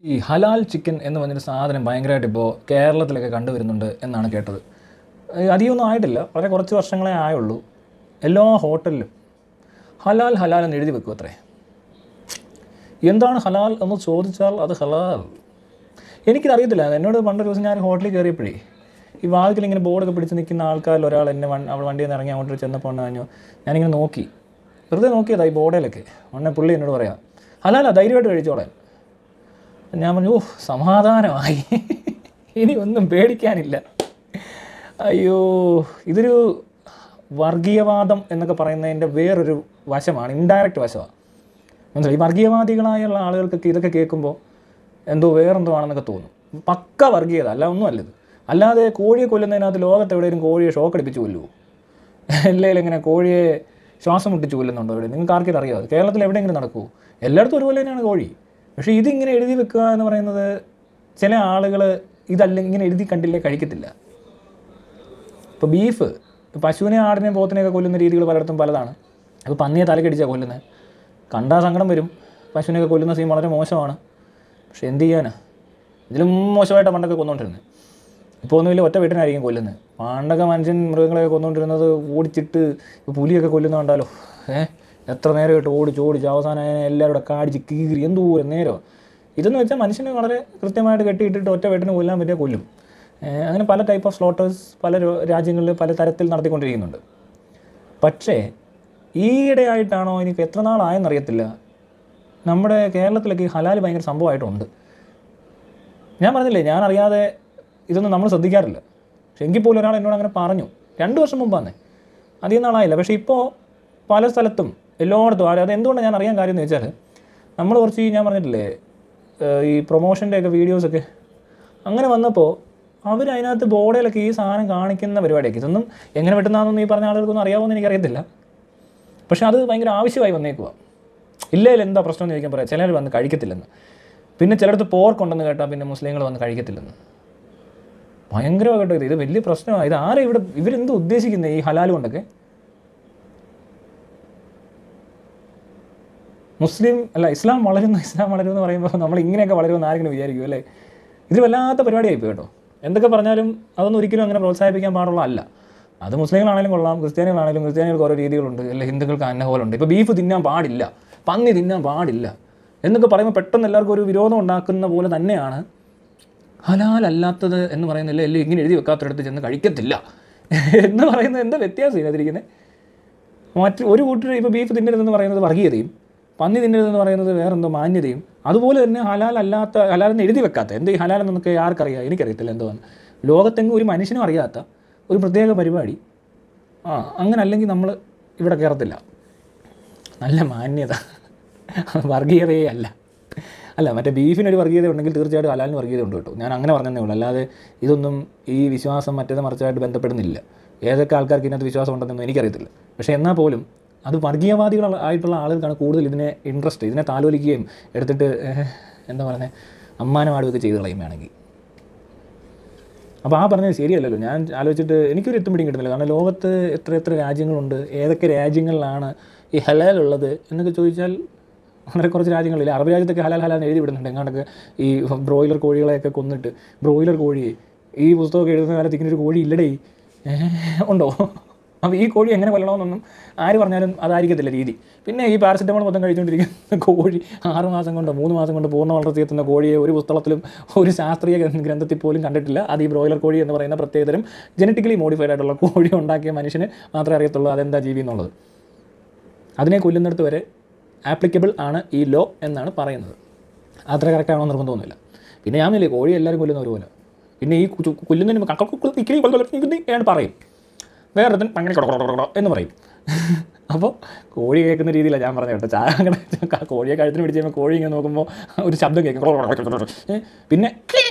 ഈ ഹലാൽ ചിക്കൻ എന്ന് പറഞ്ഞൊരു സാധനം ഭയങ്കരമായിട്ട് ഇപ്പോൾ കേരളത്തിലൊക്കെ കണ്ടുവരുന്നുണ്ട് എന്നാണ് കേട്ടത് ഏ, അധികമൊന്നും ആയിട്ടില്ല വളരെ കുറച്ച് വർഷങ്ങളെ ആയുള്ളൂ എല്ലാ ഹോട്ടലിലും ഹലാൽ ഹലാൽ എന്ന് എഴുതി വെക്കും അത്രേ എന്താണ് ഹലാൽ എന്ന് ചോദിച്ചാൽ അത് ഹലാൽ എനിക്കിതറിയത്തില്ല എന്നോട് പണ്ടൊരു ദിവസം ഞാൻ ഹോട്ടലിൽ കയറിയപ്പോഴേ ഈ വാതിക്കൽ ഇങ്ങനെ ബോർഡൊക്കെ പിടിച്ച് നിൽക്കുന്ന ആൾക്കാരിൽ ഒരാൾ എന്നെ വൺ അവൾ വണ്ടിയിൽ നിന്ന് ഇറങ്ങി അങ്ങോട്ട് ചെന്നപ്പോൾ പറഞ്ഞു ഞാനിങ്ങനെ നോക്കി വെറുതെ നോക്കിയതാ ഈ ബോർഡിലൊക്കെ ഉടനെ പുള്ളി എന്നോട് പറയാം ഹലാല ധൈര്യമായിട്ട് കഴിച്ചോളാൻ ഞാൻ പറഞ്ഞു ഓ സമാധാനമായി ഇനി ഒന്നും പേടിക്കാനില്ല അയ്യോ ഇതൊരു വർഗീയവാദം എന്നൊക്കെ പറയുന്നതിൻ്റെ വേറൊരു വശമാണ് ഇൻഡയറക്റ്റ് വശമാണ് മനസ്സിലായി ഈ വർഗീയവാദികളായുള്ള ആളുകൾക്കൊക്കെ ഇതൊക്കെ കേൾക്കുമ്പോൾ എന്തോ വേറെന്തോ ആണെന്നൊക്കെ തോന്നും പക്ക വർഗീയത അല്ല ഒന്നും അല്ലത് അല്ലാതെ കോഴിയെ കൊല്ലുന്നതിനകത്ത് ലോകത്ത് എവിടെയെങ്കിലും കോഴിയെ ഷോക്ക് അടിപ്പിച്ച് കൊല്ലുമോ അല്ലെങ്കിൽ ഇങ്ങനെ കോഴിയെ ശ്വാസം മുട്ടിച്ച് കൊല്ലുന്നുണ്ടോ ഇവിടെ നിങ്ങൾക്ക് ആർക്കും അറിയാമോ കേരളത്തിൽ എവിടെയെങ്കിലും നടക്കുമോ എല്ലായിടത്തും ഒരുപോലെ തന്നെയാണ് കോഴി പക്ഷേ ഇതിങ്ങനെ എഴുതി വെക്കുക എന്ന് പറയുന്നത് ചില ആളുകൾ ഇതല്ല ഇങ്ങനെ എഴുതി കണ്ടില്ലേ കഴിക്കത്തില്ല ഇപ്പോൾ ബീഫ് പശുവിനെ ആടിനെ പോത്തിനെയൊക്കെ കൊല്ലുന്ന രീതികൾ പലയിടത്തും പലതാണ് അപ്പോൾ പന്നിയെ തലക്കടിച്ചാണ് കൊല്ലുന്നത് കണ്ടാൽ സങ്കടം വരും പശുവിനെയൊക്കെ കൊല്ലുന്ന സീൻ വളരെ മോശമാണ് പക്ഷെ എന്ത് ചെയ്യാനാ ഇതിലും മോശമായിട്ടാണ് പണ്ടൊക്കെ കൊന്നുകൊണ്ടിരുന്നത് ഇപ്പോൾ ഒന്നുമില്ല ഒറ്റ വീട്ടിനായിരിക്കും കൊല്ലുന്നത് പണ്ടൊക്കെ മനുഷ്യൻ മൃഗങ്ങളെയൊക്കെ കൊന്നുകൊണ്ടിരുന്നത് ഓടിച്ചിട്ട് ഇപ്പോൾ പുലിയൊക്കെ കൊല്ലുന്ന കണ്ടാലോ ഏഹ് എത്ര നേരമായിട്ട് ഓടിച്ച് ഓടിച്ച് അവസാനം അതിനെ എല്ലാവരും കൂടെ കാടിച്ച് കീറി എന്തോരം നേരം ഇതെന്ന് വെച്ചാൽ മനുഷ്യനെ വളരെ കൃത്യമായിട്ട് കെട്ടിയിട്ടിട്ട് ഒറ്റ വീട്ടിന് കൊല്ലാൻ പറ്റിയ കൊല്ലും ഏഹ് അങ്ങനെ പല ടൈപ്പ് ഓഫ് സ്ലോട്ടേഴ്സ് പല രോ- രാജ്യങ്ങളിൽ പല തരത്തിൽ നടത്തിക്കൊണ്ടിരിക്കുന്നുണ്ട് പക്ഷേ ഈയിടെയായിട്ടാണോ എനിക്ക് എത്ര നാളായെന്നറിയത്തില്ല നമ്മുടെ കേരളത്തിലൊക്കെ ഈ ഹലാൽ ഭയങ്കര സംഭവമായിട്ടുണ്ട് ഞാൻ പറഞ്ഞില്ലേ ഞാൻ അറിയാതെ ഇതൊന്നും നമ്മൾ ശ്രദ്ധിക്കാറില്ല പക്ഷെ എങ്കിൽ പോലും ഒരാൾ എന്നോട് അങ്ങനെ പറഞ്ഞു രണ്ട് വർഷം മുമ്പാണ് അധികം നാളായില്ല പക്ഷേ ഇപ്പോൾ പല സ്ഥലത്തും എല്ലായിടത്തും അത് അത് എന്തുകൊണ്ടാണ് ഞാൻ അറിയാൻ കാര്യം എന്ന് വെച്ചാൽ നമ്മൾ കുറച്ച് ഈ ഞാൻ പറഞ്ഞിട്ടില്ലേ ഏഹ് ഈ പ്രൊമോഷൻ്റെ ഒക്കെ വീഡിയോസൊക്കെ അങ്ങനെ വന്നപ്പോൾ അവർ അതിനകത്ത് ബോർഡിലൊക്കെ ഈ സാധനം കാണിക്കുന്ന പരിപാടിയൊക്കെ ഇതൊന്നും എങ്ങനെ വെട്ടുന്നതെന്നൊന്നും ഈ പറഞ്ഞ ആളുകൾക്കൊന്നും അറിയാമെന്ന് എനിക്കറിയത്തില്ല പക്ഷേ അത് ഭയങ്കര ആവശ്യമായി വന്നേക്കുക ഇല്ലേലും എന്താ പ്രശ്നം എന്ന് ചോദിക്കാൻ പറയാം ചിലർ വന്ന് കഴിക്കത്തില്ലെന്ന് പിന്നെ ചിലടത്ത് പോർക്കുണ്ടെന്ന് കേട്ടാൽ പിന്നെ മുസ്ലിങ്ങൾ വന്ന് കഴിക്കത്തില്ലെന്ന് ഭയങ്കരമായി കേട്ടോ ഇത് ഇത് വലിയ പ്രശ്നമാണ് ഇത് ആരാ ഇവിടെ ഇവരെന്ത് ഉദ്ദേശിക്കുന്നത് ഈ ഹലാൽ കൊണ്ടൊക്കെ മുസ്ലിം അല്ല ഇസ്ലാം വളരുന്നു ഇസ്ലാം വളരുന്നു എന്ന് പറയുമ്പോൾ നമ്മൾ ഇങ്ങനെയൊക്കെ വളരുമെന്ന് ആരെങ്കിലും വിചാരിക്കും അല്ലേ ഇത് വല്ലാത്ത പരിപാടിയായി പോയി കേട്ടോ എന്തൊക്കെ പറഞ്ഞാലും അതൊന്നും ഒരിക്കലും അങ്ങനെ പ്രോത്സാഹിപ്പിക്കാൻ പാടുള്ള അല്ല അത് മുസ്ലിങ്ങളാണെങ്കിലും കൊള്ളാം ക്രിസ്ത്യാനികളാണെങ്കിലും ക്രിസ്ത്യാനികൾക്ക് ഓരോ രീതികളുണ്ട് അല്ലെ ഹിന്ദുക്കൾക്ക് അന്നഹോലുണ്ട് ഇപ്പോൾ ബീഫ് തിന്നാൻ പാടില്ല പന്നി തിന്നാൻ പാടില്ല എന്നൊക്കെ പറയുമ്പോൾ പെട്ടെന്ന് എല്ലാവർക്കും ഒരു വിരോധം ഉണ്ടാക്കുന്ന പോലെ തന്നെയാണ് ഹലാൽ അല്ലാത്തത് എന്ന് പറയുന്നില്ല എല്ലാം ഇങ്ങനെ എഴുതി വെക്കാത്തടത്ത് ചെന്ന് കഴിക്കത്തില്ല എന്ന് പറയുന്നത് എന്താ വ്യത്യാസം ഇതിനകത്തിരിക്കുന്നത് മറ്റ് ഒരു കൂട്ടർ ഇപ്പോൾ ബീഫ് തിന്നരുതെന്ന് പറയുന്നത് വർഗീയതയും പന്നി തിന്നരുതെന്ന് പറയുന്നത് വേറെന്തോ മാന്യതയും അതുപോലെ തന്നെ ഹലാൽ അല്ലാത്ത ഹലാലെന്ന് എഴുതി വെക്കാത്ത എന്ത് ഈ ഹലാൽ എന്നൊക്കെ ആർക്കറിയാം എനിക്കറിയത്തില്ല എന്തോ ലോകത്തെങ്ങും ഒരു മനുഷ്യനും അറിയാത്ത ഒരു പ്രത്യേക പരിപാടി ആ അങ്ങനെ അല്ലെങ്കിൽ നമ്മൾ ഇവിടെ കയറത്തില്ല നല്ല മാന്യത വർഗീയതയേ അല്ല അല്ല മറ്റേ ബീഫിനൊരു വർഗീയത ഉണ്ടെങ്കിൽ തീർച്ചയായിട്ടും ഹലാലിന് വർഗീയത ഉണ്ട് കേട്ടോ ഞാൻ അങ്ങനെ പറഞ്ഞതേ ഉള്ളൂ അല്ലാതെ ഇതൊന്നും ഈ വിശ്വാസം മറ്റേത് മറിച്ചായിട്ട് ബന്ധപ്പെടുന്നില്ല ഏതൊക്കെ ആൾക്കാർക്ക് ഇതിനകത്ത് വിശ്വാസം ഉണ്ടെന്നൊന്നും എനിക്കറിയത്തില്ല പക്ഷേ എന്നാൽ പോലും അത് വർഗീയവാദികൾ ആയിട്ടുള്ള ആളുകൾക്കാണ് കൂടുതൽ ഇതിനെ ഇൻട്രസ്റ്റ് ഇതിനെ താലോലിക്കുകയും എടുത്തിട്ട് ഏഹ്, എന്താ പറയുന്നത് അമ്മാനമാടുകയൊക്കെ ചെയ്ത് കളയും വേണമെങ്കിൽ അപ്പോൾ ആ പറഞ്ഞത് ശരിയല്ലല്ലോ ഞാൻ ആലോചിച്ചിട്ട് എനിക്കൊരു എത്തും പിടിയും കിട്ടുന്നില്ല കാരണം ലോകത്ത് എത്ര എത്ര രാജ്യങ്ങളുണ്ട് ഏതൊക്കെ രാജ്യങ്ങളിലാണ് ഈ ഹലാൽ ഉള്ളത് എന്നൊക്കെ ചോദിച്ചാൽ വളരെ കുറച്ച് രാജ്യങ്ങളില്ല അറബ് രാജ്യത്തൊക്കെ ഹലാൽ ഹലാൽ എഴുതി വിടുന്നുണ്ട് എങ്ങാണ്ടൊക്കെ ഈ ബ്രോയിലർ കോഴികളെയൊക്കെ കൊന്നിട്ട് ബ്രോയിലർ കോഴിയെ ഈ പുസ്തകമൊക്കെ എഴുതുന്ന കാലത്ത് ഇങ്ങനെ ഒരു കോഴി ഇല്ലടേ ഏഹ്, ഉണ്ടോ അപ്പോൾ ഈ കോഴി എങ്ങനെ കൊല്ലണമെന്നൊന്നും ആര് പറഞ്ഞാലും അതായിരിക്കത്തില്ല രീതി പിന്നെ ഈ പാരസെറ്റമോൾ മൊത്തം കഴിച്ചുകൊണ്ടിരിക്കുന്ന കോഴി ആറ് മാസം കൊണ്ട് മൂന്ന് മാസം കൊണ്ട് പൂർണ്ണ വളർത്തി എത്തുന്ന കോഴിയെ ഒരു പുസ്തകത്തിലും ഒരു ശാസ്ത്രീയ ഗ്രന്ഥ- ഗ്രന്ഥത്തിൽ പോലും കണ്ടിട്ടില്ല അത് ഈ ബ്രോയിലർ കോഴി എന്ന് പറയുന്ന പ്രത്യേകതരം ജനറ്റിക്കലി മോഡിഫൈഡ് ആയിട്ടുള്ള കോഴി ഉണ്ടാക്കിയ മനുഷ്യന് മാത്രമേ അറിയത്തുള്ളൂ അതെന്താ ജീവി എന്നുള്ളത് അതിനെ കൊല്ലുന്നിടത്ത് വരെ ആപ്ലിക്കബിൾ ആണ് ഈ ലോ എന്നാണ് പറയുന്നത് അത്ര കറക്റ്റ് ആണോ നിർബന്ധമൊന്നുമില്ല പിന്നെ ഞാൻ ഇല്ലേ കോഴി എല്ലാവരും കൊല്ലുന്ന ഒരുപോലെ പിന്നെ ഈ കു- കൊല്ലുന്നതിന് കക്കൽ പറയും വേറെ അങ്ങനെ കൊടകൊടകൊടകൊട എന്ന് പറയും അപ്പോൾ കോഴി കേൾക്കുന്ന രീതിയിലാണ് ഞാൻ പറഞ്ഞത് കേട്ടോ ചായ അങ്ങനെ ക- കോഴിയെ കഴുത്തിന് പിടിച്ച് കഴിയുമ്പോൾ കോഴി ഇങ്ങനെ നോക്കുമ്പോൾ ഒരു ശബ്ദം കേൾക്കും ഏ, പിന്നെ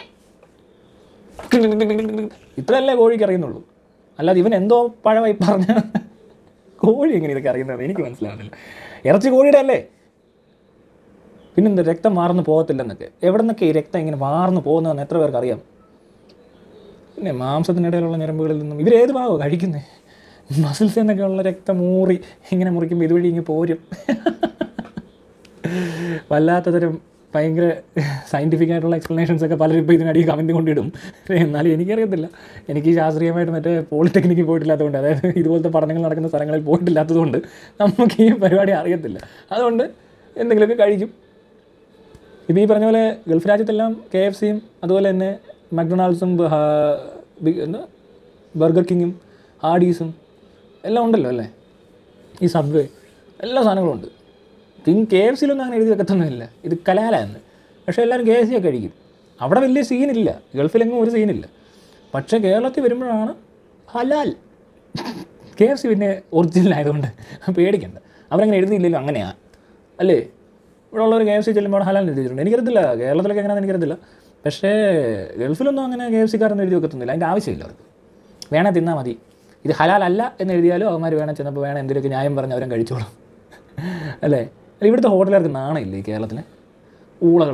ഇത്രയല്ലേ കോഴിക്ക് അറിയുന്നുള്ളൂ അല്ലാതെ ഇവൻ എന്തോ പഴമായി പറഞ്ഞ കോഴി എങ്ങനെ ഇതൊക്കെ അറിയുന്നത് എനിക്ക് മനസ്സിലാവുന്നില്ല ഇറച്ചി കോഴിയുടെ അല്ലേ പിന്നെന്താ രക്തം വാർന്നു പോകത്തില്ലെന്നൊക്കെ എവിടെ നിന്നൊക്കെ ഈ രക്തം ഇങ്ങനെ വാർന്നു പോകുന്നതെന്ന് എത്ര പേർക്ക് അറിയാം പിന്നെ മാംസത്തിനിടയിലുള്ള ഞരമ്പുകളിൽ നിന്നും ഇവരേത് ഭാഗമാണ് കഴിക്കുന്നത് മസിൽസ് എന്നൊക്കെ ഉള്ള രക്തം മൂറി ഇങ്ങനെ മുറിക്കുമ്പോൾ ഇതുവഴി ഇങ്ങനെ പോരും വല്ലാത്ത തരം ഭയങ്കര സയൻറ്റിഫിക് ആയിട്ടുള്ള എക്സ്പ്ലനേഷൻസ് ഒക്കെ പലരും ഇപ്പോൾ ഇതിനടിയിൽ കമൻറ്റ് കൊണ്ടിടും എന്നാലും എനിക്കറിയത്തില്ല എനിക്ക് ശാസ്ത്രീയമായിട്ട് മറ്റേ പോളിടെക്നിക്കിൽ പോയിട്ടില്ലാത്തതുകൊണ്ട് അതായത് ഇതുപോലത്തെ പഠനങ്ങൾ നടക്കുന്ന സ്ഥലങ്ങളിൽ പോയിട്ടില്ലാത്തതുകൊണ്ട് നമുക്ക് ഈ പരിപാടി അറിയത്തില്ല അതുകൊണ്ട് എന്തെങ്കിലുമൊക്കെ കഴിക്കും ഇപ്പോൾ ഈ പറഞ്ഞ പോലെ ഗൾഫ് രാജ്യത്തെല്ലാം കെ എഫ് സിയും അതുപോലെ തന്നെ മക്ഡൊണാൾഡ്സും ബ- ബി- എന്താ ബർഗർ കിങ്ങും ഹാഡീസും എല്ലാം ഉണ്ടല്ലോ അല്ലേ ഈ സബ്വേ എല്ലാ സാധനങ്ങളും ഉണ്ട് കിങ് കെ എഫ് സിയിലൊന്നും അങ്ങനെ എഴുതി വെക്കത്തൊന്നുമില്ല ഇത് കലാല എന്ന് പക്ഷേ എല്ലാവരും കെ എഫ് സി ഒക്കെ കഴിക്കും അവിടെ വലിയ സീനില്ല ഗൾഫിലെങ്ങും ഒരു സീനില്ല പക്ഷേ കേരളത്തിൽ വരുമ്പോഴാണ് ഹലാൽ കെ എഫ് സി പിന്നെ ഒറിജിനൽ ആയതുകൊണ്ട് പേടിക്കണ്ട അവരങ്ങനെ എഴുതിയില്ലല്ലോ അങ്ങനെയാണ് അല്ലേ ഇവിടെ ഉള്ളവർ കെ എഫ് സി ചെല്ലുമ്പോൾ ഹലാൽ എഴുതി വെച്ചിട്ടുണ്ട് എനിക്കറിയത്തില്ല കേരളത്തിലൊക്കെ എങ്ങനെയാണെന്ന് എനിക്കറിയത്തില്ല പക്ഷേ ഗൾഫിലൊന്നും അങ്ങനെ കെ എഫ് സിക്കാരൊന്നും എഴുതി വെക്കത്തൊന്നുമില്ല അതിൻ്റെ ആവശ്യമില്ല അവർക്ക് വേണേൽ തിന്നാൽ മതി ഇത് ഹലാൽ അല്ല എന്ന് എഴുതിയാലും അവന്മാർ വേണം ചെന്നപ്പോൾ വേണം എന്തെങ്കിലുമൊക്കെ ന്യായം പറഞ്ഞ് അവരും കഴിച്ചോളും അല്ലേ അല്ല ഇവിടുത്തെ ഹോട്ടലുകാർക്ക് നാണമില്ലേ ഈ കേരളത്തിലെ ഊളകൾ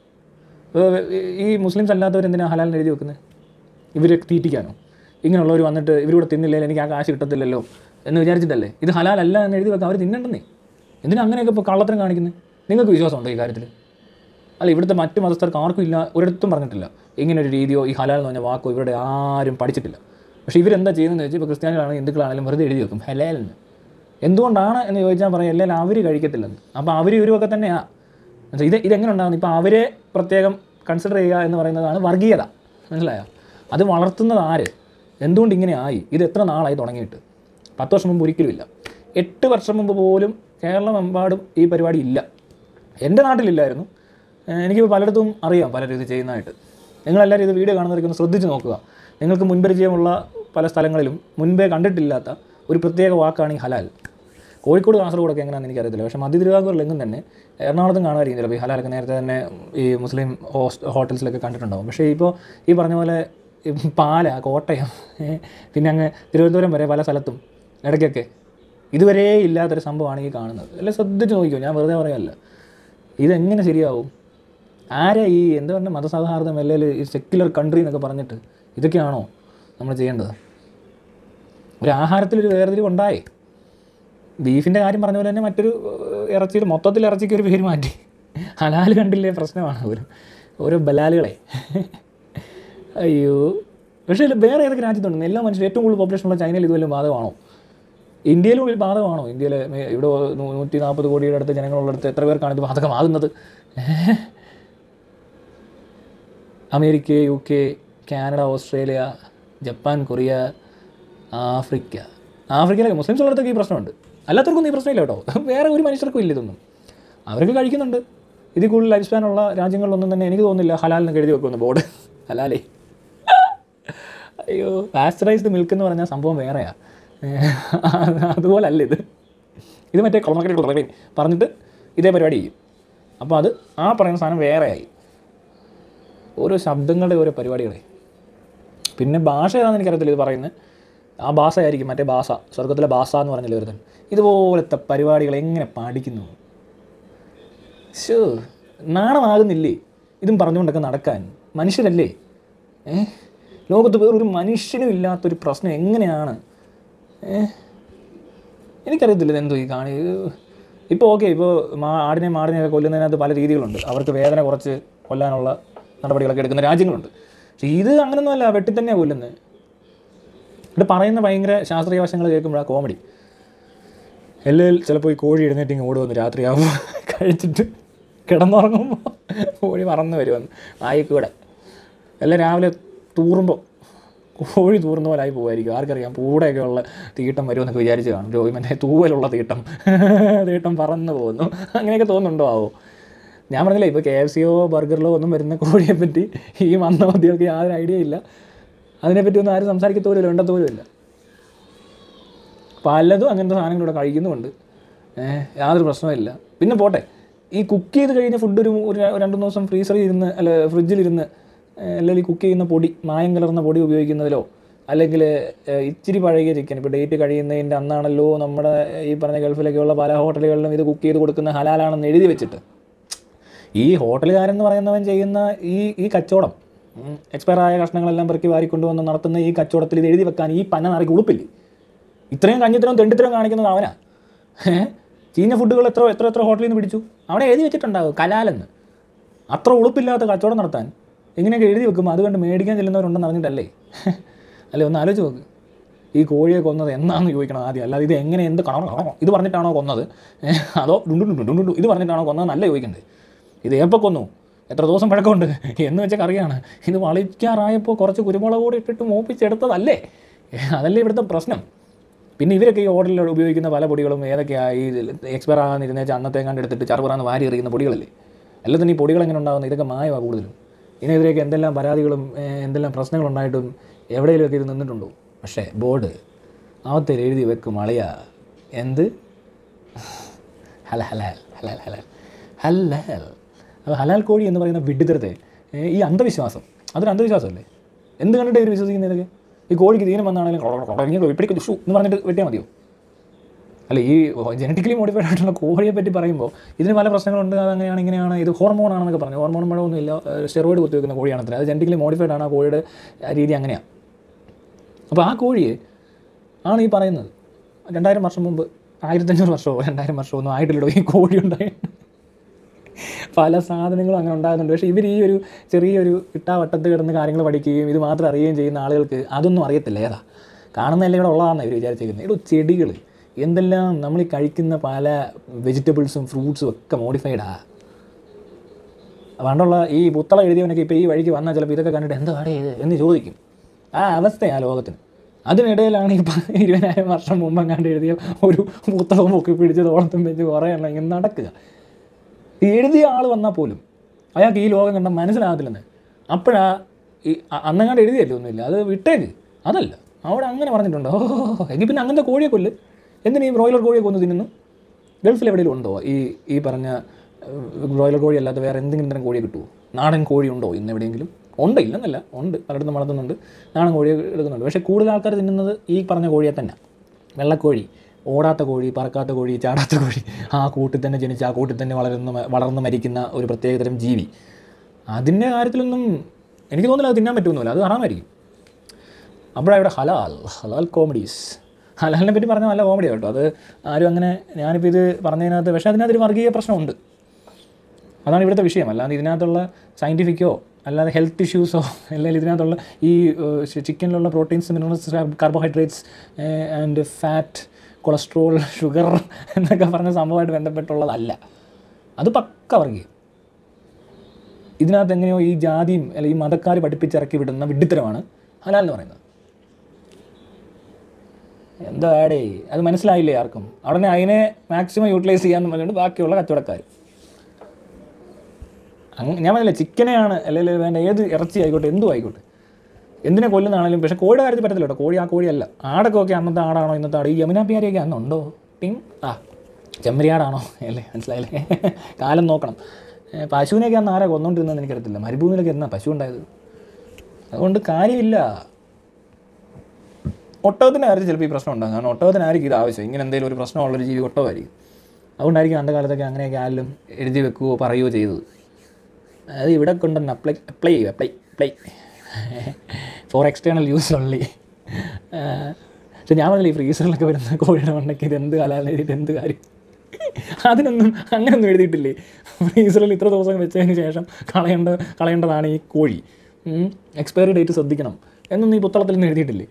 ഈ മുസ്ലിംസ് അല്ലാത്തവർ എന്തിനാണ് ഹലാലിന് എഴുതി വെക്കുന്നത് ഇവരെ തീറ്റിക്കാനോ ഇങ്ങനെയുള്ളവർ വന്നിട്ട് ഇവരൂടെ തിന്നില്ലെങ്കിൽ എനിക്ക് ആ കാശ് കിട്ടത്തില്ലല്ലോ എന്ന് വിചാരിച്ചിട്ടല്ലേ ഇത് ഹലാലല്ല എന്ന് എഴുതി വെക്കാം അവർ തിന്നണ്ടെന്നേ എന്തിനാ അങ്ങനെയൊക്കെ ഇപ്പോൾ കള്ളത്തരം കാണിക്കുന്നത് നിങ്ങൾക്ക് വിശ്വാസമുണ്ടോ ഈ കാര്യത്തിൽ അല്ല ഇവിടുത്തെ മറ്റ് മതസ്ഥർക്ക് ആർക്കും ഇല്ല ഒരിടത്തും പറഞ്ഞിട്ടില്ല ഇങ്ങനെ ഒരു രീതിയോ ഈ ഹലാൽ എന്ന് പറഞ്ഞ വാക്കോ ഇവരുടെ ആരും പഠിച്ചിട്ടില്ല പക്ഷേ ഇവരെന്താ ചെയ്യുന്നതെന്ന് വെച്ചാൽ ഇപ്പോൾ ക്രിസ്ത്യാനികളാണെങ്കിലും ഹിന്ദുക്കളാണെങ്കിലും വെറുതെ എഴുതി വെക്കും ഹലാലെന്ന് എന്തുകൊണ്ടാണ് എന്ന് ചോദിച്ചാൽ പറയാം എല്ലാം അവർ കഴിക്കത്തില്ലെന്ന് അപ്പോൾ അവർ ഇവരുമൊക്കെ തന്നെയാണ് എന്നുവെച്ചാൽ ഇത് ഇതെങ്ങനെ ഉണ്ടാകുന്നു ഇപ്പോൾ അവരെ പ്രത്യേകം കൺസിഡർ ചെയ്യുക എന്ന് പറയുന്നതാണ് വർഗീയത മനസ്സിലായോ അത് വളർത്തുന്നത് ആര് എന്തുകൊണ്ട് ഇങ്ങനെ ആയി ഇത് എത്ര നാളായി തുടങ്ങിയിട്ട് പത്ത് വർഷം മുമ്പ് ഒരിക്കലുമില്ല എട്ട് വർഷം മുമ്പ് പോലും കേരളമെമ്പാടും ഈ പരിപാടി ഇല്ല എൻ്റെ നാട്ടിലില്ലായിരുന്നു ഏഹ് എനിക്കിപ്പോൾ പലയിടത്തും അറിയാം പലരും ഇത് ചെയ്യുന്നതായിട്ട് നിങ്ങളെല്ലാവരും ഇത് വീഡിയോ കാണുന്നവരൊക്കെ ഒന്ന് ശ്രദ്ധിച്ച് നോക്കുക നിങ്ങൾക്ക് മുൻപരിചയമുള്ള പല സ്ഥലങ്ങളിലും മുൻപേ കണ്ടിട്ടില്ലാത്ത ഒരു പ്രത്യേക വാക്കാണ് ഈ ഹലാൽ കോഴിക്കോട് കാസർഗോഡൊക്കെ എങ്ങനെയാണെന്ന് എനിക്കറിയത്തില്ല പക്ഷേ മധ്യ തിരുവിതാംകൂറിലെങ്ങും തന്നെ എറണാകുളത്തും കാണുമായിരിക്കും ചിലപ്പോൾ ഈ ഹലാലൊക്കെ നേരത്തെ തന്നെ ഈ മുസ്ലിം ഹോസ്റ്റ് ഹോട്ടൽസിലൊക്കെ കണ്ടിട്ടുണ്ടാവും പക്ഷേ ഇപ്പോൾ ഈ പറഞ്ഞ പോലെ ഈ പാല കോട്ടയം ഏ, പിന്നെ അങ്ങ് തിരുവനന്തപുരം വരെ പല സ്ഥലത്തും ഇടയ്ക്കൊക്കെ ഇതുവരെ ഇല്ലാത്തൊരു സംഭവമാണ് ഈ കാണുന്നത് എല്ലാം ശ്രദ്ധിച്ച് നോക്കിയോ ഞാൻ വെറുതെ പറയല്ല ഇതെങ്ങനെ ശരിയാവും ആരാ ഈ എന്താ പറഞ്ഞ മതസൗഹാർദ്ദം അല്ലെങ്കിൽ ഈ സെക്യുലർ കൺട്രി എന്നൊക്കെ പറഞ്ഞിട്ട് ഇതൊക്കെയാണോ നമ്മൾ ചെയ്യേണ്ടത് ഒരു ആഹാരത്തിലൊരു വേർതിരിവ് ഉണ്ടായേ ബീഫിൻ്റെ കാര്യം പറഞ്ഞ പോലെ തന്നെ മറ്റൊരു ഏഹ്, ഇറച്ചിയിൽ മൊത്തത്തിൽ ഇറച്ചിക്ക് ഒരു പേര് മാറ്റി ഹലാൽ കണ്ടില്ലേ പ്രശ്നമാണ് ഒരു ഓരോ ബലാലുകളെ അയ്യോ പക്ഷേ ഇത് വേറെ ഏതൊക്കെ രാജ്യത്തുണ്ട് എല്ലാ മനുഷ്യരും ഏറ്റവും കൂടുതൽ population ഉള്ള ചൈനയിൽ ഇതുവല്ല ബാധകമാണോ ഇന്ത്യയിലും ഇത് ബാധകമാണോ ഇന്ത്യയിലെ മേ- ഇവിടെ നൂ- നൂറ്റി നാൽപ്പത് കോടിയുടെ അടുത്ത് ജനങ്ങളുള്ളിടത്ത് എത്ര പേർക്കാണ് ഇത് ബാധകമാകുന്നത് ഏഹ്? America U K Canada Australia Japan Korea Africa ആഫ്രിക്കയിലൊക്കെ മുസ്ലിംസ് ഉള്ളിടത്തൊക്കെ ഈ പ്രശ്നമുണ്ട് അല്ലാത്തവർക്കൊന്നും ഈ പ്രശ്നമില്ല കേട്ടോ വേറെ ഒരു മനുഷ്യർക്കും ഇല്ല ഇതൊന്നും അവരൊക്കെ കഴിക്കുന്നുണ്ട് ഇതിൽ കൂടുതൽ ലൈഫ് സ്പാനുള്ള രാജ്യങ്ങളിലൊന്നും തന്നെ എനിക്ക് തോന്നുന്നില്ല ഹലാലിനൊക്കെ എഴുതി വെക്കുമെന്ന് ബോർഡ് ഹലാലേ അയ്യോ പാസ്ചറൈസ്ഡ് മിൽക്ക് എന്ന് പറഞ്ഞാൽ സംഭവം വേറെയാണ് അതുപോലെ അല്ല ഇത് ഇത് മറ്റേ കുളമക്കടി പറഞ്ഞിട്ട് ഇതേ പരിപാടി ചെയ്യും അപ്പോൾ അത് ആ പറയുന്ന സാധനം വേറെയായി ഓരോ ശബ്ദങ്ങളുടെ ഓരോ പരിപാടികളെ പിന്നെ ഭാഷ ഏതാണെന്ന് എനിക്കറിയത്തില്ല ഇത് പറയുന്നത് ആ ഭാഷ ആയിരിക്കും മറ്റേ ഭാഷ സ്വർഗത്തിലെ ഭാഷ എന്ന് പറഞ്ഞില്ല ഒരുത്തൻ ഇതുപോലത്തെ പരിപാടികൾ എങ്ങനെ പഠിക്കുന്നു ഷോ നാണമാകുന്നില്ലേ ഇതും പറഞ്ഞുകൊണ്ടൊക്കെ നടക്കാൻ മനുഷ്യരല്ലേ ഏ ലോകത്ത് വേറൊരു മനുഷ്യനും ഇല്ലാത്തൊരു പ്രശ്നം എങ്ങനെയാണ് ഏ എനിക്കറിയത്തില്ല ഇതെന്തോ ഈ കാണി ഇപ്പോൾ ഓക്കെ ഇപ്പോൾ മാ ആടിനെ മാടിനെയൊക്കെ കൊല്ലുന്നതിനകത്ത് പല രീതികളുണ്ട് അവർക്ക് വേദന കുറച്ച് കൊല്ലാനുള്ള നടപടികളൊക്കെ എടുക്കുന്ന രാജ്യങ്ങളുണ്ട് പക്ഷേ ഇത് അങ്ങനൊന്നുമല്ല വെട്ടി തന്നെയാണ് കൊല്ലുന്നത് ഇവിടെ പറയുന്ന ഭയങ്കര ശാസ്ത്രീയ വശങ്ങൾ കേൾക്കുമ്പോഴാണ് കോമഡി എല്ലാം ചിലപ്പോൾ ഈ കോഴി എഴുന്നേറ്റ് ഇങ്ങ് ഓടുവന്ന് രാത്രിയാകുമ്പോൾ കഴിച്ചിട്ട് കിടന്നുറങ്ങുമ്പോൾ കോഴി പറന്ന് വരുമെന്ന് വായിക്കൂടെ എല്ലാം രാവിലെ തൂറുമ്പോൾ കോഴി തൂറുന്ന പോലെ ആയി പോകുമായിരിക്കും ആർക്കറിയാം പൂടെയൊക്കെ ഉള്ള തീട്ടം വരുമെന്നൊക്കെ വിചാരിച്ച് കാണും രോഗി മറ്റേ തൂവലുള്ള തീട്ടം തീട്ടം പറന്ന് പോകുന്നു അങ്ങനെയൊക്കെ തോന്നുന്നുണ്ടോ ആവോ ഞാൻ പറഞ്ഞില്ല ഇപ്പോൾ കെ എഫ് സിയോ ബർഗറിലോ ഒന്നും വരുന്ന കോഴിയെ പറ്റി ഈ മന്ദമതികൾക്ക് യാതൊരു ഐഡിയ ഇല്ല അതിനെപ്പറ്റി ഒന്നും ആരും സംസാരിക്കത്തോലും ഉണ്ടത്തോലും ഇല്ല പലതും അങ്ങനത്തെ സാധനങ്ങളിവിടെ കഴിക്കുന്നുമുണ്ട് ഏഹ് യാതൊരു പ്രശ്നമില്ല പിന്നെ പോട്ടെ ഈ കുക്ക് ചെയ്ത് കഴിഞ്ഞ ഫുഡ് ഒരു ഒരു രണ്ട് മൂന്ന് ദിവസം ഫ്രീസറിൽ ഇരുന്ന് അല്ല ഫ്രിഡ്ജിലിരുന്ന് ഏഹ് അല്ലെങ്കിൽ ഈ കുക്ക് ചെയ്യുന്ന പൊടി മായം കലർന്ന പൊടി ഉപയോഗിക്കുന്നതിലോ അല്ലെങ്കിൽ ഏഹ് ഇച്ചിരി പഴകിയ ചിക്കൻ ഇപ്പോൾ ഡേറ്റ് കഴിയുന്നതിൻ്റെ അന്നാണല്ലോ നമ്മുടെ ഈ പറഞ്ഞ ഗൾഫിലൊക്കെയുള്ള പല ഹോട്ടലുകളിലും ഇത് കുക്ക് ചെയ്ത് കൊടുക്കുന്ന ഹലാലാണെന്ന് എഴുതി വെച്ചിട്ട് ഈ ഹോട്ടലുകാരൻ എന്ന് പറയുന്നവൻ ചെയ്യുന്ന ഈ ഈ കച്ചവടം എക്സ്പയർ ആയ കഷ്ണങ്ങളെല്ലാം പെറുക്കി വാരിക്കൊണ്ടുവന്ന് നടത്തുന്ന ഈ കച്ചവടത്തിൽ ഇത് എഴുതി വെക്കാൻ ഈ പന്ന നാറിക്ക് ഉളുപ്പില്ലേ ഇത്രയും കഞ്ഞിത്തരവും തെണ്ടിത്തരവും കാണിക്കുന്നത് അവനാ ഏഹ് ചീഞ്ഞ ഫുഡുകൾ എത്ര എത്ര എത്ര ഹോട്ടലിൽ നിന്ന് പിടിച്ചു അവിടെ എഴുതി വെച്ചിട്ടുണ്ടാവും കലാലെന്ന് അത്ര ഉളുപ്പില്ലാത്ത കച്ചവടം നടത്താൻ ഇങ്ങനെയൊക്കെ എഴുതി വെക്കുമ്പോൾ അതുകൊണ്ട് മേടിക്കാൻ ചെല്ലുന്നവരുണ്ടെന്ന് അറിഞ്ഞിട്ടല്ലേ അല്ലേ ഒന്ന് ആലോചിച്ച് നോക്ക് ഈ കോഴിയെ കൊന്നത് എന്നാന്ന് ചോദിക്കണം ആദ്യം അല്ലാതെ ഇത് എങ്ങനെ എന്ത് കാണണം കാണണം ഇത് പറഞ്ഞിട്ടാണോ കൊന്നത് ഏ, അതോ ഡുണ്ടു ഡുണ്ടു ഡുണ്ടു ഡുണ്ടു ഇത് പറഞ്ഞിട്ടാണോ കൊന്നതെന്നല്ല ചോദിക്കണ്ടേ ഇത് എപ്പോൾ കൊന്നു എത്ര ദിവസം പഴക്കമുണ്ട് എന്ന് വെച്ച കറിയാണ് ഇത് വളിക്കാറായപ്പോൾ കുറച്ച് കുരുമുളക് കൂടി ഇട്ടിട്ട് മൂപ്പിച്ചെടുത്തതല്ലേ ഏ, അതല്ലേ ഇവിടുത്തെ പ്രശ്നം പിന്നെ ഇവരൊക്കെ ഈ ഓർഡറിൽ ഉപയോഗിക്കുന്ന പല പൊടികളും ഏതൊക്കെയാണ് ഈ എക്സ്പയർ ആകാനിരുന്ന വെച്ചാൽ അന്നത്തെ കണ്ട് എടുത്തിട്ട് ചറുപറാന്ന് വാരി എറിയുന്ന പൊടികളല്ലേ എല്ലാത്തിനും ഈ പൊടികൾ എങ്ങനെ ഉണ്ടാകുന്നത് ഇതൊക്കെ മായമാണ് കൂടുതലും ഇതിനെതിരെയൊക്കെ എന്തെല്ലാം പരാതികളും ഏഹ്, എന്തെല്ലാം പ്രശ്നങ്ങളുണ്ടായിട്ടും എവിടെയെങ്കിലുമൊക്കെ ഇത് നിന്നിട്ടുണ്ടോ പക്ഷേ ബോർഡ് അവത്തിൽ എഴുതി വെക്കും അളിയ എന്ത് ഹല ഹലാൽ ഹലാൽ ഹലാൽ ഹലാൽ അപ്പോൾ ഹലാൽ കോഴി എന്ന് പറയുന്ന വിഡിത്തരത്തെ ഏഹ്, ഈ അന്ധവിശ്വാസം അതൊരു അന്ധവിശ്വാസമല്ലേ എന്ത് കണ്ടിട്ട് ഇവർ വിശ്വസിക്കുന്നത് ഇതൊക്കെ ഈ കോഴിക്ക് തീരം വന്നാണെങ്കിലും ഇപ്പിടിക്ക് ദുഷു എന്ന് പറഞ്ഞിട്ട് വെട്ടിയാൽ മതിയോ അല്ല ഈ ജനറ്റിക്കലി മോഡിഫൈഡ് ആയിട്ടുള്ള കോഴിയെ പറ്റി പറയുമ്പോൾ ഇതിന് പല പ്രശ്നങ്ങളുണ്ട് അത് അങ്ങനെയാണ് ഇങ്ങനെയാണ് ഇത് ഹോർമോൺ ആണെന്നൊക്കെ പറഞ്ഞു ഹോർമോൺ മഴമൊന്നും ഇല്ല സ്റ്റെറോയിഡ് കുത്തിവെക്കുന്ന കോഴിയാണ് അത്ര അത് ജനറ്റിക്കലി മോഡിഫൈഡ് ആണ് ആ കോഴിയുടെ രീതി അങ്ങനെയാണ് അപ്പോൾ ആ കോഴിയെ ആണ് ഈ പറയുന്നത് രണ്ടായിരം വർഷം മുമ്പ് ആയിരത്തഞ്ഞൂറ് വർഷമോ രണ്ടായിരം വർഷമോ ഒന്നും ആയിട്ടില്ലടോ ഈ കോഴി ഉണ്ടായി പല സാധനങ്ങളും അങ്ങനെ ഉണ്ടാകുന്നുണ്ട് പക്ഷേ ഇവർ ഈ ഒരു ചെറിയൊരു ഇട്ടാവട്ടത്ത് കിടന്ന് കാര്യങ്ങൾ പഠിക്കുകയും ഇത് മാത്രം അറിയുകയും ചെയ്യുന്ന ആളുകൾക്ക് അതൊന്നും അറിയത്തില്ല ഏതാ കാണുന്നതല്ലേ ഇവിടെ ഉള്ളതാണെന്ന് ഇവർ വിചാരിച്ചിരിക്കുന്നത് ഇവിടെ ചെടികൾ എന്തെല്ലാം നമ്മൾ ഈ കഴിക്കുന്ന പല വെജിറ്റബിൾസും ഫ്രൂട്ട്സും ഒക്കെ മോഡിഫൈഡാ പണ്ടുള്ള ഈ പുത്തള എഴുതിയവനൊക്കെ ഇപ്പോൾ ഈ വഴിക്ക് വന്നാൽ ചിലപ്പോൾ ഇതൊക്കെ കണ്ടിട്ട് എന്താ പാടേ ഇത് എന്ന് ചോദിക്കും ആ അവസ്ഥയാണ് ലോകത്തിന് അതിനിടയിലാണ് ഈ പ- ഇരുപതിനായിരം വർഷം മുമ്പ് കണ്ട് എഴുതിയ ഒരു പുത്തളം പൊക്കി പിടിച്ച് തോളത്തും വെച്ച് കുറേ എണ്ണം ഇങ്ങനെ നടക്കുക ഈ എഴുതിയ ആൾ വന്നാൽ പോലും അയാൾക്ക് ഈ ലോകം കണ്ട മനസ്സിലാകത്തില്ലെന്ന് അപ്പോഴാ ഈ അ- അന്നങ്ങാണ്ട് എഴുതിയല്ലോ ഒന്നുമില്ല അത് വിട്ടേക്ക് അതല്ല അവിടെ അങ്ങനെ പറഞ്ഞിട്ടുണ്ടോ ഓ എങ്കിൽ പിന്നെ അങ്ങനത്തെ കോഴിയെ കൊല്ല് എന്തിനാ ഈ ബ്രോയിലർ കോഴിയെ കൊന്നു തിന്നുന്നു ഗൾഫിൽ എവിടെയെങ്കിലും ഉണ്ടോ ഈ ഈ പറഞ്ഞ ഏഹ്, ബ്രോയിലർ കോഴി അല്ലാതെ വേറെ എന്തെങ്കിലും തരം കോഴിയെ കിട്ടുമോ നാടൻ കോഴി ഉണ്ടോ ഇന്ന് എവിടെയെങ്കിലും ഉണ്ട് ഇല്ലെന്നല്ല ഉണ്ട് പലയിടത്തും വളർത്തുന്നുണ്ട് നാടൻ കോഴിയെ എടുക്കുന്നുണ്ട് പക്ഷേ കൂടുതൽ ആൾക്കാർ തിന്നുന്നത് ഈ പറഞ്ഞ കോഴിയെ തന്നെ വെള്ളക്കോഴി ഓടാത്ത കോഴി പറക്കാത്ത കോഴി ചാടാത്ത കോഴി ആ കൂട്ടിൽ തന്നെ ജനിച്ച് ആ കൂട്ടിൽ തന്നെ വളരുന്ന മ- വളർന്ന് മരിക്കുന്ന ഒരു പ്രത്യേകതരം ജീവി അതിൻ്റെ കാര്യത്തിലൊന്നും എനിക്ക് തോന്നുന്നില്ല അത് തിന്നാൻ പറ്റുമെന്നില്ല അത് ഹറാമായിരിക്കും അപ്പോഴാണ് ഇവിടെ ഹലാൽ ഹലാൽ കോമഡീസ് ഹലാലിനെ പറ്റി പറഞ്ഞാൽ നല്ല കോമഡി കേട്ടോ അത് ആരും അങ്ങനെ ഞാനിപ്പോൾ ഇത് പറഞ്ഞതിനകത്ത് പക്ഷേ അതിനകത്തൊരു വർഗീയ പ്രശ്നമുണ്ട് അതാണ് ഇവിടുത്തെ വിഷയം അല്ലാതെ ഇതിനകത്തുള്ള സയൻറ്റിഫിക്കോ അല്ലാതെ ഹെൽത്ത് ഇഷ്യൂസോ അല്ലെങ്കിൽ ഇതിനകത്തുള്ള ഈ ചിക്കനിലുള്ള proteins minerals carbohydrates and fat cholesterol sugar എന്നൊക്കെ പറഞ്ഞ സംഭവമായിട്ട് ബന്ധപ്പെട്ടുള്ളതല്ല അത് പക്ക വർഗീയം ഇതിനകത്ത് എങ്ങനെയോ ഈ ജാതിയും അല്ലെങ്കിൽ ഈ മതക്കാർ പഠിപ്പിച്ചിറക്കി വിടുന്ന വിഡ്ഢിത്തരമാണ് ഹലാൽ എന്ന് പറയുന്നത് എന്താടേ അത് മനസ്സിലായില്ലേ ആർക്കും ഉടനെ അതിനെ മാക്സിമം യൂട്ടിലൈസ് ചെയ്യാന്ന് പറഞ്ഞിട്ട് ബാക്കിയുള്ള കച്ചവടക്കാർ അങ്ങ് ഞാൻ പറഞ്ഞില്ല ചിക്കനെയാണ് അല്ലെങ്കിൽ വേണ്ട ഏത് ഇറച്ചി ആയിക്കോട്ടെ എന്തും ആയിക്കോട്ടെ എന്തിനെ കൊല്ലുന്നതാണെങ്കിലും പക്ഷേ കോഴിയുടെ കാര്യത്തിൽ പറ്റത്തില്ല കേട്ടോ കോഴി ആ കോഴിയല്ല ആടൊക്കെ ഒക്കെ അന്നത്തെ ആടാണോ ഇന്നത്തെ ആട് ഈ യമുന പിയാരിയൊക്കെ അന്നുണ്ടോ ടിം ആ ചെമ്മരിയാടാണോ അല്ലേ മനസ്സിലായില്ലേ കാലം നോക്കണം ഏ, പശുവിനെയൊക്കെ അന്ന് ആരാ കൊന്നുകൊണ്ടിരുന്നതെന്ന് എനിക്കറിയത്തില്ല മരുഭൂമിയിലൊക്കെ എന്നാ പശു ഉണ്ടായത് അതുകൊണ്ട് കാര്യമില്ല ഒട്ടകത്തിൻ്റെ കാര്യത്തിൽ ചിലപ്പോൾ ഈ പ്രശ്നം ഉണ്ടാകും കാരണം ഒട്ടകത്തിനായിരിക്കും ഇത് ആവശ്യം ഇങ്ങനെ എന്തെങ്കിലും ഒരു പ്രശ്നമുള്ളൊരു ജീവി ഒട്ടകമായിരിക്കും അതുകൊണ്ടായിരിക്കും അൻ്റെ കാലത്തൊക്കെ അങ്ങനെയൊക്കെ ആരെങ്കിലും എഴുതി വെക്കുകയോ പറയുകയോ ചെയ്തത് അത് ഇവിടെ കൊണ്ടുതന്നെ അപ്ലൈ അപ്ലൈ ചെയ്യുക apply apply for external use ഉള്ളി പക്ഷെ ഞാൻ പറഞ്ഞില്ല ഈ ഫ്രീസറിലൊക്കെ വരുന്ന കോഴിയുടെ മണ്ടയ്ക്ക് ഇത് എന്ത് കാലാലും എഴുതിയിട്ട് എന്ത് കാര്യം അതിനൊന്നും അങ്ങനെയൊന്നും എഴുതിയിട്ടില്ലേ ഫ്രീസറിൽ ഇത്ര ദിവസം വെച്ചതിന് ശേഷം കളയേണ്ട കളയേണ്ടതാണ് ഈ കോഴി എക്സ്പയറി ഡേറ്റ് ശ്രദ്ധിക്കണം എന്നൊന്നും ഈ പുത്തളത്തിൽ നിന്ന് എഴുതിയിട്ടില്ലേ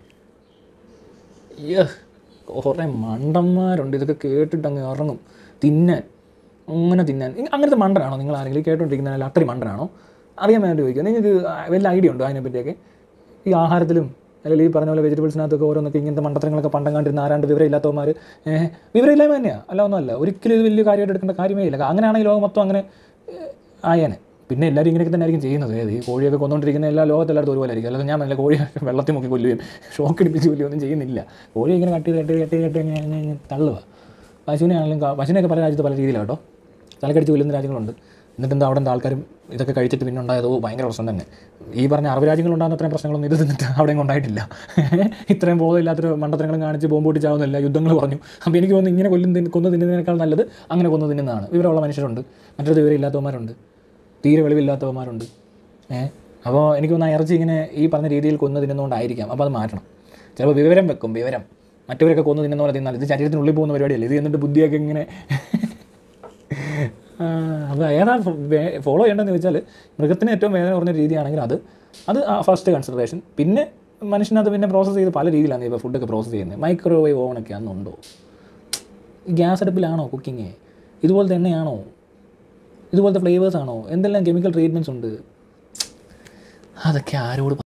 അയ്യോ കുറേ മണ്ടന്മാരുണ്ട് ഇതൊക്കെ കേട്ടിട്ട് അങ്ങ് ഇറങ്ങും തിന്നാൻ അങ്ങനെ തിന്നാൻ ഇങ്ങ- അങ്ങനത്തെ മണ്ടനാണോ നിങ്ങൾ ആരെങ്കിലും കേട്ടോണ്ടിരിക്കുന്നതിനാൽ അത്രയും മണ്ടനാണോ അറിയാൻ വേണ്ടി ചോദിക്കുക നിങ്ങൾക്ക് വല്ല ഐഡിയ ഉണ്ടോ അതിനെപ്പറ്റിയൊക്കെ ഈ ആഹാരത്തിലും അല്ലെങ്കിൽ ഈ പറഞ്ഞ പോലെ വെജിറ്റബിൾസിനകത്തൊക്കെ ഓരോന്നൊക്കെ ഇങ്ങനത്തെ മണ്ടത്തരങ്ങളൊക്കെ പണ്ടം കണ്ടിരുന്ന ആരാണ്ട് വിവരമില്ലാത്തവന്മാർ ഏഹ് വിവരമില്ലായ്മ തന്നെയാണ് അല്ല ഒന്നുമല്ല ഒരിക്കലും ഇത് വലിയ കാര്യമായിട്ട് എടുക്കേണ്ട കാര്യമേ ഇല്ല അങ്ങനെയാണെങ്കിൽ ലോകം മൊത്തം അങ്ങനെ ഏഹ്, ആയേനെ പിന്നെ എല്ലാവരും ഇങ്ങനെയൊക്കെ തന്നെ ആയിരിക്കും ചെയ്യുന്നത് ഏത് ഈ കോഴിയൊക്കെ കൊന്നുകൊണ്ടിരിക്കുന്ന എല്ലാ ലോകത്തെല്ലായിടത്തും ഒരുപോലെ ആയിരിക്കും അല്ലാതെ ഞാൻ നല്ല കോഴി വെള്ളത്തിൽ മുക്കി കൊല്ലുകയും ഷോക്ക് അടിപ്പിച്ച് കൊല്ലുകയും ഒന്നും ചെയ്യുന്നില്ല കോഴി ഇങ്ങനെ കട്ട് ചെയ്ത് കട്ട് ചെയ്ത് കട്ട് ചെയ്ത് കട്ട് ചെയ്ത് ഇങ്ങനെ ഇങ്ങനെ തള്ളുക പശുവിനെ ആണെങ്കിലും ക- പശുവിനെയൊക്കെ പല രാജ്യത്ത് പല രീതിയിലാണ് കേട്ടോ തലക്കടിച്ച് കൊല്ലുന്ന രാജ്യങ്ങളുണ്ട് എന്നിട്ട് എന്താ അവിടെ ആൾക്കാരും ഇതൊക്കെ കഴിച്ചിട്ട് പിന്നെ ഉണ്ടായത് ഓ ഭയങ്കര പ്രശ്നം തന്നെ ഈ പറഞ്ഞ അറബ് രാജ്യങ്ങളുണ്ടാകുന്ന അത്രയും പ്രശ്നങ്ങളൊന്നും ഇത് തിന്നിട്ട് അവിടെ ഉണ്ടായിട്ടില്ല ഇത്രയും ബോധമില്ലാത്തൊരു മണ്ടത്തരങ്ങളും കാണിച്ച് ബോംബ് പൊട്ടിച്ചാവുന്നില്ല യുദ്ധങ്ങൾ പറഞ്ഞു അപ്പോൾ എനിക്ക് തോന്നുന്നു ഇങ്ങനെ കൊല്ലും തിന്ന് കൊന്നു തിന്നുന്നതിനേക്കാൾ നല്ലത് അങ്ങനെ കൊന്നു തിന്നുന്നതാണ് വിവരമുള്ള മനുഷ്യരുണ്ട് മറ്റൊരു വിവരമില്ലാത്തവന്മാരുണ്ട് തീരെ വെളിവില്ലാത്തവന്മാരുണ്ട് ഏഹ് അപ്പോൾ എനിക്ക് തോന്നുന്നു ആ ഇറച്ചി ഇങ്ങനെ ഈ പറഞ്ഞ രീതിയിൽ കൊന്നു തിന്നുന്നതുകൊണ്ടായിരിക്കാം അപ്പോൾ അത് മാറ്റണം ചിലപ്പോൾ വിവരം വെക്കും വിവരം മറ്റവരൊക്കെ കൊന്നു തിന്നുന്ന പോലെ തിന്നാൽ ഇത് ശരീരത്തിനുള്ളിൽ പോകുന്ന പരിപാടിയല്ല ഇത് എന്നിട്ട് ബുദ്ധിയൊക്കെ ഇങ്ങനെ ആ, അപ്പോൾ ഏതാ ഫോളോ ചെയ്യേണ്ടതെന്ന് ചോദിച്ചാൽ മൃഗത്തിന് ഏറ്റവും വേദന കുറഞ്ഞ രീതിയാണെങ്കിൽ അത് അത് ഫസ്റ്റ് കൺസിഡറേഷൻ പിന്നെ മനുഷ്യനത് പിന്നെ പ്രോസസ്സ് ചെയ്ത് പല രീതിയിലാണ് ഇപ്പോൾ ഫുഡൊക്കെ പ്രോസസ്സ് ചെയ്യുന്നത് മൈക്രോവേവ് ഓവനൊക്കെ അന്നുണ്ടോ ഗ്യാസ് അടുപ്പിലാണോ കുക്കിങ് ഇതുപോലത്തെ എണ്ണയാണോ ഇതുപോലത്തെ ഫ്ലേവേഴ്സ് ആണോ എന്തെല്ലാം കെമിക്കൽ ട്രീറ്റ്മെൻറ്റ്സ് ഉണ്ട് അതൊക്കെ ആരോട്